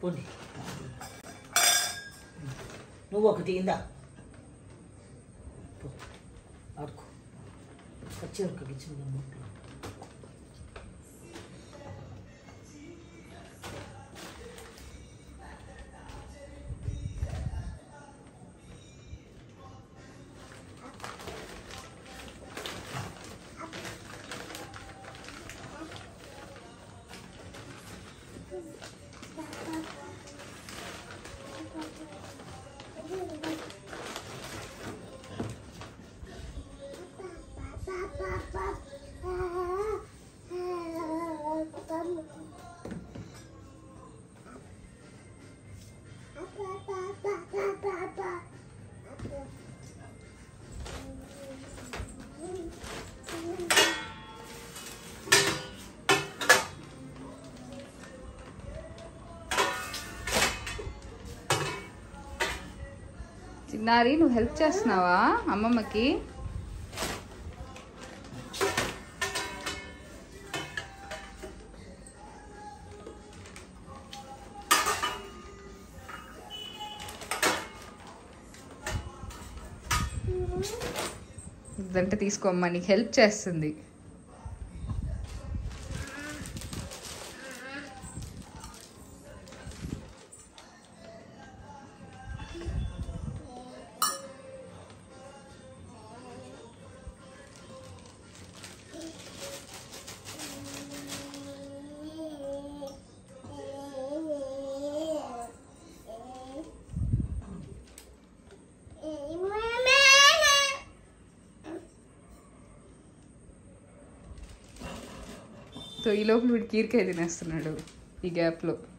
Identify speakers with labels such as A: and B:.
A: పోనీ నువ్వు ఒకటి ఇందా పో. ఆడుకో పచ్చి వరకు ఇచ్చింది ముట్లు
B: చిన్నారి నువ్వు హెల్ప్ చేస్తున్నావా అమ్మమ్మకి ఇదంటే తీసుకోమ్మా నీకు హెల్ప్ చేస్తుంది సో ఈ లోపల వీడు కీరకాయ తినేస్తున్నాడు ఈ గ్యాప్లో